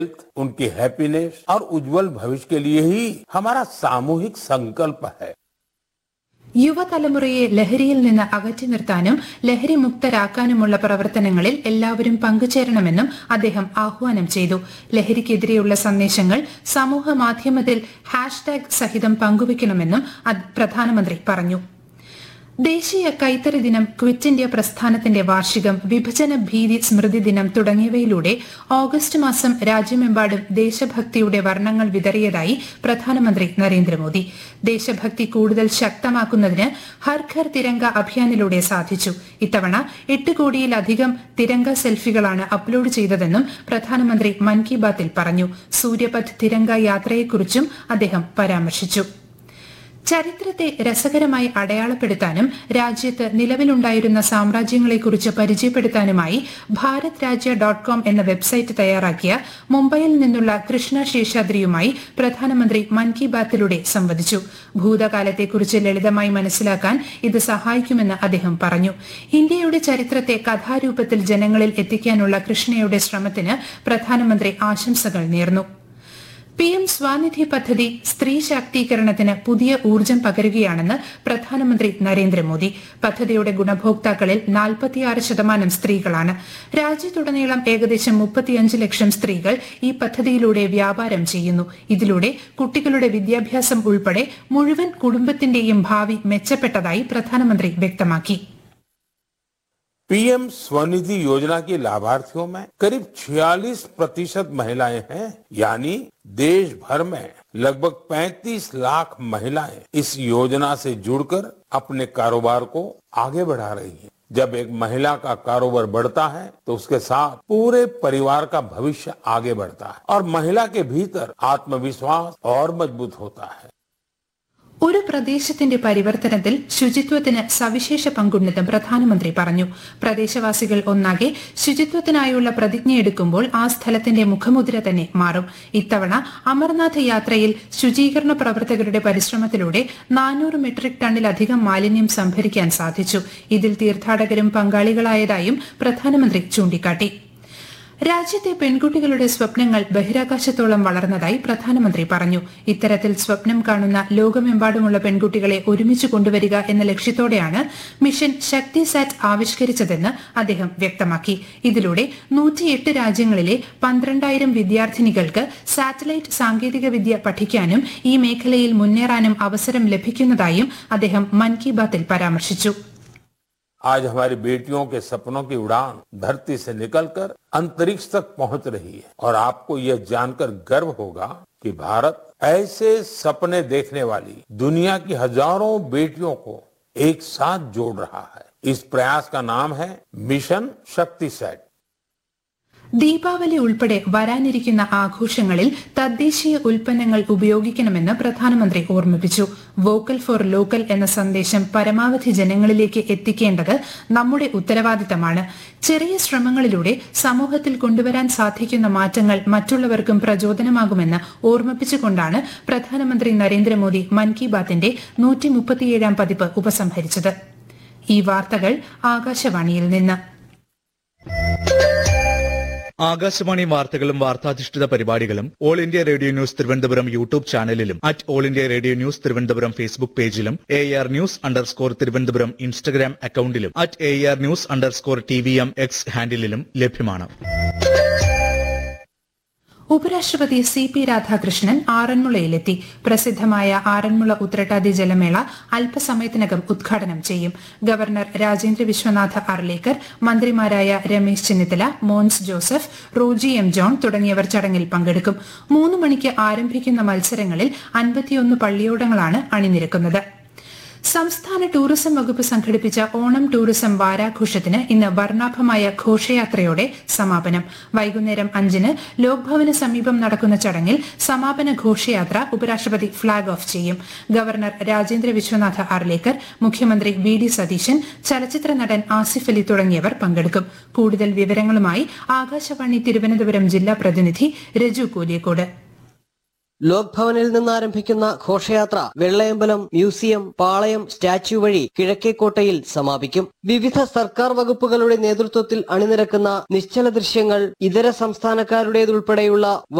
उनकी हैप्पीनेस और उज्जवल भविष्य के लिए ही हमारा सामूहिक संकल्प है യുവതലമുറയെ ലഹരിയിൽ നിന്ന് അകറ്റി നിർത്താനും ലഹരി മുക്തരാക്കാനുമുള്ള പ്രവർത്തനങ്ങളിൽ എല്ലാവരും പങ്കുചേരണമെന്നും അദ്ദേഹം ആഹ്വാനം ചെയ്തു ലഹരിക്കെതിരെയുള്ള സന്ദേശങ്ങൾ സമൂഹ മാധ്യമത്തിൽ ഹാഷ്ടാഗ് സഹിതം പങ്കുവയ്ക്കണമെന്നും അത് പ്രധാനമന്ത്രി പറഞ്ഞു ദേശീയ കൈത്തറി ദിനം ക്വിറ്റ് ഇന്ത്യ പ്രസ്ഥാനത്തിന്റെ വാർഷികം വിഭജന ഭീതി സ്മൃതി ദിനം തുടങ്ങിയവയിലൂടെ ഓഗസ്റ്റ് മാസം രാജ്യമെമ്പാടും ദേശഭക്തിയുടെ വർണ്ണങ്ങൾ വിതറിയതായി പ്രധാനമന്ത്രി നരേന്ദ്രമോദി ദേശഭക്തി കൂടുതൽ ശക്തമാക്കുന്നതിന് ഹർ ഘർ തിരങ്ക അഭിയാനിലൂടെ സാധിച്ചു ഇത്തവണ എട്ട് കോടിയിലധികം തിരങ്ക സെൽഫികളാണ് അപ്ലോഡ് ചെയ്തതെന്നും പ്രധാനമന്ത്രി മൻ കി ബാത്തിൽ പറഞ്ഞു സൂര്യപഥ് തിരങ്ക യാത്രയെക്കുറിച്ചും അദ്ദേഹം പരാമർശിച്ചു ചരിത്രത്തെ രസകരമായി അടയാളപ്പെടുത്താനും രാജ്യത്ത് നിലവിലുണ്ടായിരുന്ന സാമ്രാജ്യങ്ങളെക്കുറിച്ച് പരിചയപ്പെടുത്താനുമായി ഭാരത് രാജ്യ ഡോട്ട് കോം എന്ന വെബ്സൈറ്റ് തയ്യാറാക്കിയ മുംബൈയിൽ നിന്നുള്ള കൃഷ്ണ ശേഷാദ്രിയുമായി പ്രധാനമന്ത്രി മൻ കി ബാത്തിലൂടെ സംവദിച്ചു ഭൂതകാലത്തെക്കുറിച്ച് ലളിതമായി മനസ്സിലാക്കാൻ ഇത് സഹായിക്കുമെന്ന് അദ്ദേഹം പറഞ്ഞു ഇന്ത്യയുടെ ചരിത്രത്തെ കഥാരൂപത്തിൽ ജനങ്ങളിൽ എത്തിക്കാനുള്ള കൃഷ്ണയുടെ ശ്രമത്തിന് പ്രധാനമന്ത്രി ആശംസകൾ നേർന്നു പി എം സ്വാനിധി പദ്ധതി സ്ത്രീ ശാക്തീകരണത്തിന് പുതിയ ഊർജം പകരുകയാണെന്ന് പ്രധാനമന്ത്രി നരേന്ദ്രമോദി പദ്ധതിയുടെ ഗുണഭോക്താക്കളിൽ നാൽപ്പത്തിയാറ് ശതമാനം സ്ത്രീകളാണ് രാജ്യത്തുടനീളം ഏകദേശം മുപ്പത്തിയഞ്ച് ലക്ഷം സ്ത്രീകൾ ഈ പദ്ധതിയിലൂടെ വ്യാപാരം ചെയ്യുന്നു ഇതിലൂടെ കുട്ടികളുടെ വിദ്യാഭ്യാസം ഉൾപ്പെടെ മുഴുവൻ കുടുംബത്തിന്റെയും ഭാവി മെച്ചപ്പെട്ടതായി പ്രധാനമന്ത്രി വ്യക്തമാക്കി पीएम स्वनिधि योजना की लाभार्थियों में करीब 46 प्रतिशत महिलाएं हैं यानी देश भर में लगभग 35 लाख महिलाएं इस योजना से जुड़कर अपने कारोबार को आगे बढ़ा रही हैं जब एक महिला का कारोबार बढ़ता है तो उसके साथ पूरे परिवार का भविष्य आगे बढ़ता है और महिला के भीतर आत्मविश्वास और मजबूत होता है ഒരു പ്രദേശത്തിന്റെ പരിവർത്തനത്തിൽ ശുചിത്വത്തിന് സവിശേഷ പങ്കുണ്ടെന്നും പ്രധാനമന്ത്രി പറഞ്ഞു പ്രദേശവാസികൾ ഒന്നാകെ ശുചിത്വത്തിനായുള്ള പ്രതിജ്ഞയെടുക്കുമ്പോൾ ആ സ്ഥലത്തിന്റെ മുഖമുദ്ര തന്നെ മാറും ഇത്തവണ അമർനാഥ് യാത്രയിൽ ശുചീകരണ പ്രവർത്തകരുടെ പരിശ്രമത്തിലൂടെ നാനൂറ് മെട്രിക് ടണ്ണിലധികം മാലിന്യം സംഭരിക്കാൻ സാധിച്ചു ഇതിൽ തീർത്ഥാടകരും പങ്കാളികളായതായും പ്രധാനമന്ത്രി ചൂണ്ടിക്കാട്ടി രാജ്യത്തെ പെൺകുട്ടികളുടെ സ്വപ്നങ്ങൾ ബഹിരാകാശത്തോളം വളർന്നതായി പ്രധാനമന്ത്രി പറഞ്ഞു ഇത്തരത്തിൽ സ്വപ്നം കാണുന്ന ലോകമെമ്പാടുമുള്ള പെൺകുട്ടികളെ ഒരുമിച്ച് കൊണ്ടുവരിക എന്ന ലക്ഷ്യത്തോടെയാണ് മിഷൻ ശക്തി സാറ്റ് ആവിഷ്കരിച്ചതെന്ന് അദ്ദേഹം വ്യക്തമാക്കി ഇതിലൂടെ നൂറ്റിയെട്ട് രാജ്യങ്ങളിലെ പന്ത്രണ്ടായിരം വിദ്യാർത്ഥിനികൾക്ക് സാറ്റലൈറ്റ് സാങ്കേതികവിദ്യ പഠിക്കാനും ഈ മേഖലയിൽ മുന്നേറാനും അവസരം ലഭിക്കുന്നതായും അദ്ദേഹം മൻ കി ബാത്തിൽ പരാമർശിച്ചു आज हमारी बेटियों के सपनों की उड़ान धरती से निकलकर अंतरिक्ष तक पहुंच रही है और आपको यह जानकर गर्व होगा कि भारत ऐसे सपने देखने वाली दुनिया की हजारों बेटियों को एक साथ जोड़ रहा है इस प्रयास का नाम है मिशन शक्ति सेट ദീപാവലി ഉൾപ്പെടെ വരാനിരിക്കുന്ന ആഘോഷങ്ങളിൽ തദ്ദേശീയ ഉൽപ്പന്നങ്ങൾ ഉപയോഗിക്കണമെന്ന് പ്രധാനമന്ത്രി ഓർമ്മിപ്പിച്ചു വോക്കൽ ഫോർ ലോക്കൽ എന്ന സന്ദേശം പരമാവധി ജനങ്ങളിലേക്ക് എത്തിക്കേണ്ടത് നമ്മുടെ ഉത്തരവാദിത്തമാണ് ചെറിയ ശ്രമങ്ങളിലൂടെ സമൂഹത്തിൽ കൊണ്ടുവരാൻ സാധിക്കുന്ന മാറ്റങ്ങൾ മറ്റുള്ളവർക്കും പ്രചോദനമാകുമെന്ന് ഓർമ്മിപ്പിച്ചുകൊണ്ടാണ് പ്രധാനമന്ത്രി നരേന്ദ്രമോദി മൻ കി ബാത്തിന്റെ നൂറ്റി മുപ്പത്തിയേഴാം പതിപ്പ് ഉപസംഹരിച്ചത് ഈ വാർത്തകൾ ആകാശവാണിയിൽ നിന്ന് ആകാശവാണി വാർത്തകളും വാർത്താധിഷ്ഠിത പരിപാടികളും All India Radio News Thiruvananthapuram YouTube ചാനലിലും at All India Radio News Thiruvananthapuram Facebook പേജിലും A R news underscore Thiruvananthapuram Instagram അക്കൌണ്ടിലും at A R news underscore T V M X ഹാൻഡിലും ലഭ്യമാണ് ഉപരാഷ്ട്രപതി സി പി രാധാകൃഷ്ണൻ ആറന്മുളയിലെത്തി പ്രസിദ്ധമായ ആറന്മുള ഉത്രട്ടാതി ജലമേള അല്പസമയത്തിനകം ഉദ്ഘാടനം ചെയ്യും ഗവർണർ രാജേന്ദ്ര വിശ്വനാഥ അർലേക്കർ മന്ത്രിമാരായ Ramesh Chennithala Mons Joseph Roji M John തുടങ്ങിയവർ ചടങ്ങിൽ പങ്കെടുക്കും മൂന്ന് മണിക്ക് ആരംഭിക്കുന്ന മത്സരങ്ങളിൽ അൻപത്തിയൊന്ന് പള്ളിയോടങ്ങളാണ് അണിനിരക്കുന്നത് സംസ്ഥാന ടൂറിസം വകുപ്പ് സംഘടിപ്പിച്ച ഓണം ടൂറിസം വാരാഘോഷത്തിന് ഇന്ന് വർണ്ണാഭമായ ഘോഷയാത്രയോടെ സമാപനം വൈകുന്നേരം അഞ്ചിന് ലോക്ഭവന് സമീപം നടക്കുന്ന ചടങ്ങിൽ സമാപന ഘോഷയാത്ര ഉപരാഷ്ട്രപതി ഫ്ളാഗ് ഓഫ് ചെയ്യും ഗവർണർ രാജേന്ദ്ര വിശ്വനാഥ ആർലേക്കർ മുഖ്യമന്ത്രി വി ഡി സതീശൻ ചലച്ചിത്ര നടൻ ആസിഫ് അലി തുടങ്ങിയവർ പങ്കെടുക്കും കൂടുതൽ വിവരങ്ങളുമായി ആകാശവാണി തിരുവനന്തപുരം ജില്ലാ പ്രതിനിധി രജു കോലിയക്കോട് ലോക് ഭവനിൽ നിന്ന് ആരംഭിക്കുന്ന ഘോഷയാത്ര വെള്ളയമ്പലം മ്യൂസിയം പാളയം സ്റ്റാച്യു വഴി കിഴക്കേക്കോട്ടയിൽ സമാപിക്കും വിവിധ സർക്കാർ വകുപ്പുകളുടെ നേതൃത്വത്തിൽ അണിനിരക്കുന്ന നിശ്ചല ദൃശ്യങ്ങൾ ഇതര സംസ്ഥാനക്കാരുടേതുൾപ്പെടെയുള്ള